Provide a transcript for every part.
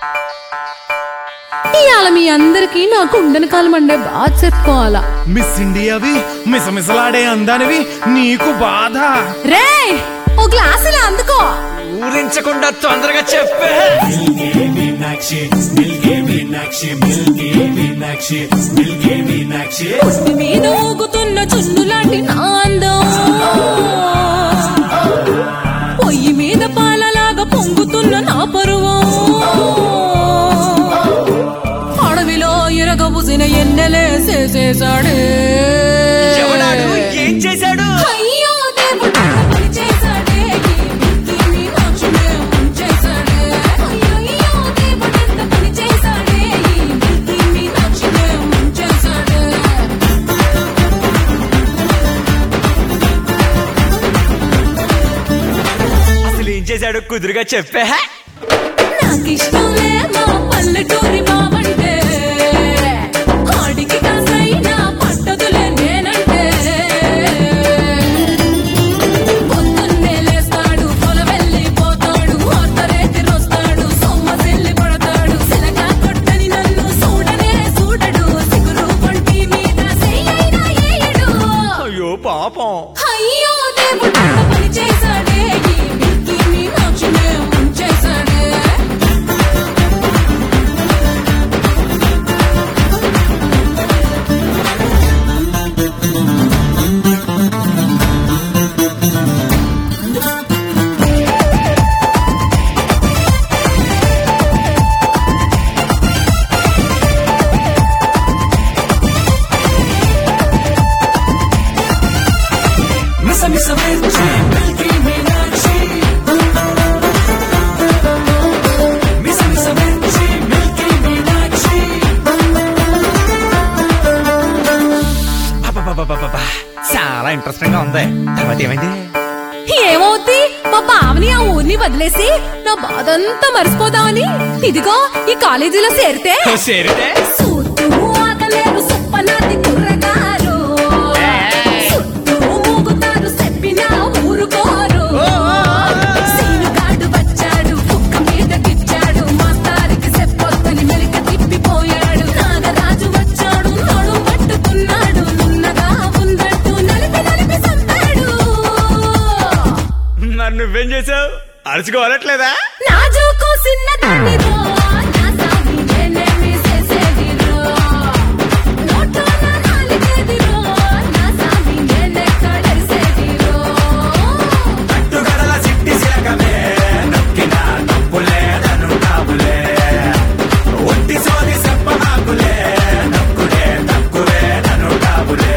ఇవాళ మీ అందరికి నాకు ఉండని కాలం అండే బాగా చెప్పుకోవాలా మిస్ ఇండియావి మిసమిసలాడే అందానివి నీకు బాధ రే ఓ గ్లాస్ ఇలా అందుకో ఊరించకుండా తొందరగా చెప్పే పుట్టి మీద ఊగుతున్న చున్ను లాంటి నాందో పొయ్యి మీద పాలలాగా పొంగుతున్న నా పరువు అడవిలో ఇరగబుసిన ఎన్నెలేసేసేసాడే ఎవడాడు ఏం చేశాడు అయ్యో దేవుడు పని చేశాడే ఈ మీనాక్షినే ముంచేశాడే అయ్యయ్యో దేవుడు ఎంత పని చేశాడే ఈ మీనాక్షినే ముంచేశాడే అసలు ఏం చేశాడు కుదురుగా చెప్పే నాకిష్టంలే మా పల్లెటూరి మావంటే ఆడికి కాసైనా పట్టదులే నేనంటే పొద్దున్నే లేస్తాడు పొల వెళ్ళిపోతాడు అత్తరేతి రొస్తాడు సొమ్మ సెల్లి పడతాడు సిలగా కొట్టని నన్ను చూడనే చూడడు సిగురు వంటి మీద చెయ్యైనా ఏయడు అయ్యో పాపం అయ్యో దేవుడు ఎంత పని చేశాడే ఈ మిల్కీ మీనాక్షినే ముంచేశాడే మిస మిస మిర్చి మిల్కీ మీనాక్షి మిస మిస మిర్చి మిల్కీ మీనాక్షి అబ్బబ్బబ్బబ్బబ్బ. చాలా ఇంట్రెస్టింగ్ గా ఉంది తర్వాత ఏమైంది ఏమవుద్ది మా బావని ఆ ఊరిని వదిలేసి నా బాధంతా మర్చిపోదామని ఇదిగో ఈ కాలేజీలో చేరితే సేరితే సూత్తు ఆగలేరు సుప్పనాది కుర్రగారు సుత్తు మూగుతారు చెప్పినా ఊరుకోరు సీనుగాడు వచ్చాడు కుక్క మీద గిచ్చాడు మాస్తారికి చెప్పొద్దని మెలిక తిప్పిపోయాడు నాగరాజు వచ్చాడు నడు పట్టుకున్నాడు నున్నగా ఉందట్టు నలిపి నలిపి చంపాడు మరి నువ్వేం చేసావు అరుచుకోవాలట్లేదా నాజుకు సిన్నదానిదో నా సామి నేనేమి చేసేదిరో నోట్లో నా నాలిగేదిరో నా సామి నేనెక్కడేసేదిరో అట్టుగడల సిట్టి సిలకమే నొక్కిన నొప్పులే నన్నుంటావులే ఒట్టి సోది చెప్పమాకులే నొక్కుడే తక్కువే నన్నుంటావులే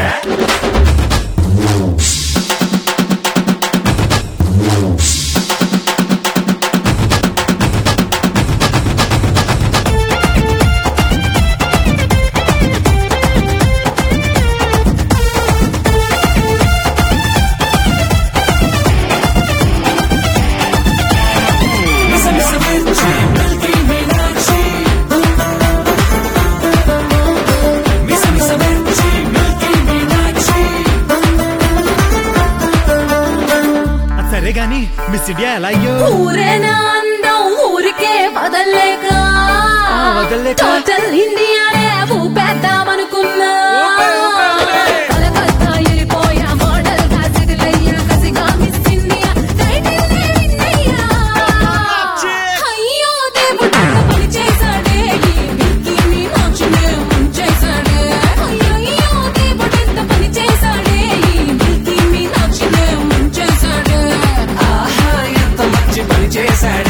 మిస మిస మిర్చి మిల్కీ మీనాక్షి మిస మిస మిర్చి మిల్కీ మీనాక్షి సరే గాని మిస్ ఇండియా ఎలా అయ్యో ఊరేనా అందం ఊరికే వదల్లేక వదల్లేక? టోటల్ ఇండియానే ఊపేద్దామనుకున్నా కలకత్తా వెళ్ళిపోయా మోడల్ గా సిరిలయ్యా కసిగా మిస్ ఇండియా టైటిల్ నే విన్నయ్యా అయ్యో దేవుడు ఎంత పని చేశాడే ఈ మిల్కీ మీనాక్షినే ముంచేశాడే అయ్యయ్యో దేవుడు ఎంత పని చేశాడే ఈ మిల్కీ మీనాక్షినే ముంచేశాడే ఆహా ఎంత మంచి పని చేశాడే